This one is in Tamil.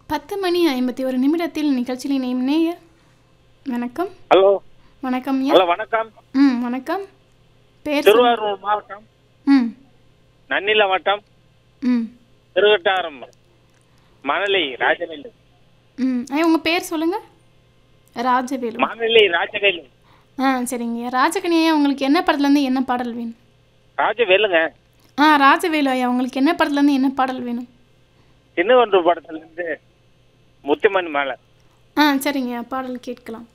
பத்து மணி ஐம்பத்தி ஒரு நிமிடத்தில் நிகழ்ச்சியில் இணையும் நேயர் வணக்கம் ஹலோ வணக்கம் ஐயா ஹலோ வணக்கம் ம் வணக்கம் பேர் சொல்லுங்க. திருவாரூர் மாவட்டம் ம் நன்னில வட்டம் ம் திருவட்டாரம் மணலி ராஜவேலு ம் ஐயா உங்கள் பேர் சொல்லுங்கள் ராஜவேலு மணலி ராஜவேலு ஆ சரிங்க ஐயா ராஜகனி ஐயா உங்களுக்கு என்ன படத்துலேருந்து என்ன பாடல் வேணும் ராஜவேலுங்க ஆ ராஜவேலு ஐயா உங்களுக்கு என்ன படத்துலேருந்து என்ன பாடல் வேணும் சின்னவன்று படத்துல இருந்து முத்துமன் மேல ஆ சரிங்க ஐயா பாடல் கேட்கலாம்